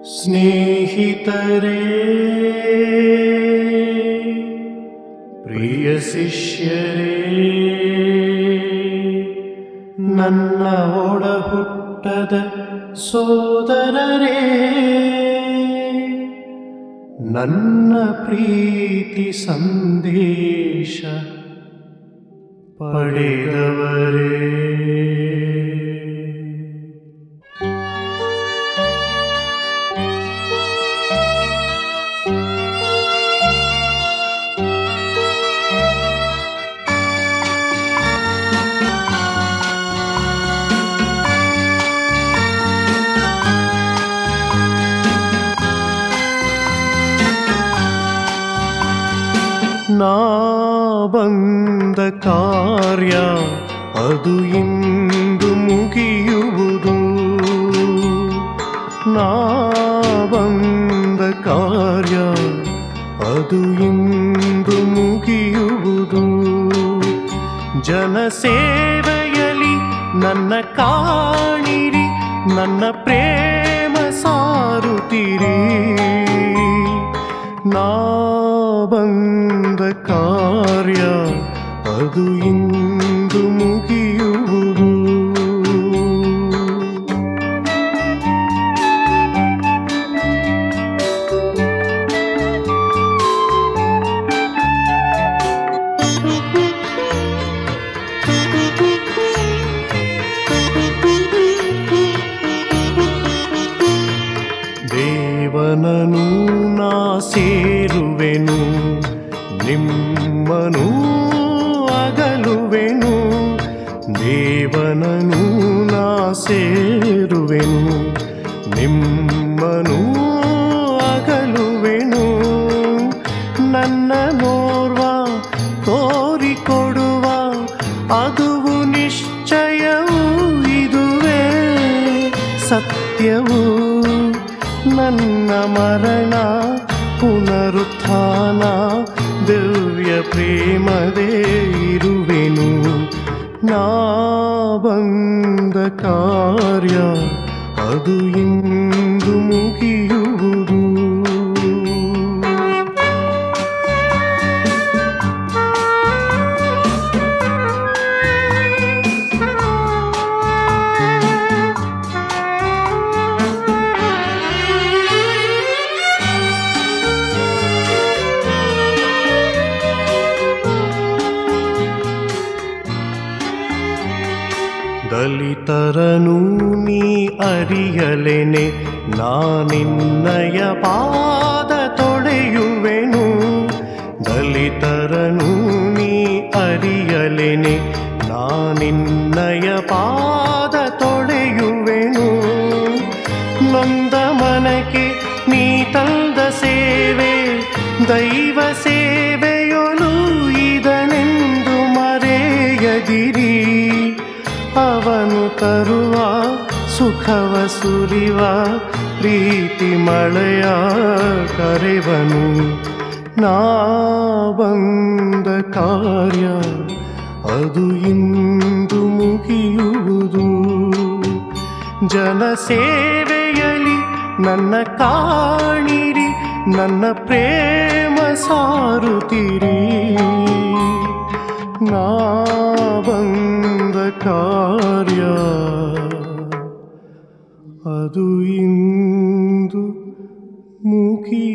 ಸ್ನೇಹಿತರೇ ಪ್ರಿಯ ಶಿಷ್ಯರೇ ನನ್ನ ಒಡ ಹುಟ್ಟದ ಸೋದರರೇ ನನ್ನ ಪ್ರೀತಿ ಸಂದೇಶ ಪಡೆದವರೇ ನಾ ಬಂದ ಕಾರ್ಯ ಅದು ಇಂದು ಮುಗಿಯುವುದು ನಾ ಬಂದ ಕಾರ್ಯ ಅದು ಇಂದು ಮುಗಿಯುವುದು ಜನಸೇವೆಯಲಿ ನನ್ನ ಕಾಣಿರಿ ನನ್ನ ಪ್ರೇಮ ಸಾರುತ್ತಿರಿ ನಾ ಬಂದ ಕಾರ್ಯ ಅದು ಇಂದು ಮುಗಿಯುವುದು ದೇವನನು ನಾ ಸೇರುವೆನು ನಿಮ್ಮನು ಅಗಲುವೆನು ದೇವನನು ನಾ ಸೇರುವೆನು ನಿಮ್ಮನು ಅಗಲುವೆನು ನನ್ನ ನೋರ್ವ ತೋರಿಕೊಡುವ ಅದುವು ನಿಶ್ಚಯವೂ ಇದುವೇ ಸತ್ಯವು ನನ್ನ ಮರಣ ಪುನರುತ್ಥಾನ ದಿವ್ಯ ಪ್ರೇಮದೇ ಇರುವೆನು ನಾ ಬಂದ ಕಾರ್ಯ ಅದು ಇಂದು ಮುಗಿಯುವುದು ದಲಿತರನು ನೀ ಅರಿಯಲೆನೆ ನಾನಿನ್ನಯ ಪಾದ ತೊಳೆಯುವೆನು ದಲಿತರನು ನೀ ಅರಿಯಲೆನೆ ನಾನಿನ್ನಯ ಪಾದ ತೊಳೆಯುವೆನು ನೊಂದ ಮನಕ್ಕೆ ನೀ ತಂದ ಸೇವೆ ದೈವ ಸೇವೆಯೊಲು ಇದನೆಂದು ಮರೆಯದಿರಿ ಅವನು ತರುವ ಸುಖವ ಸುರಿವ ಪ್ರೀತಿ ಮಳೆಯ ಕರೆವನು ನಾ ಬಂದ ಕಾರ್ಯ ಅದು ಇಂದು ಮುಗಿಯುವುದು ಜನಸೇವೆಯಲಿ ನನ್ನ ಕಾಣಿರಿ ನನ್ನ ಪ್ರೇಮ ಸಾರುತ್ತಿರಿ ನಾ ಬಂದ ಕಾರ್ಯ ಅದು ಇಂದು ಮುಗಿಯುವುದು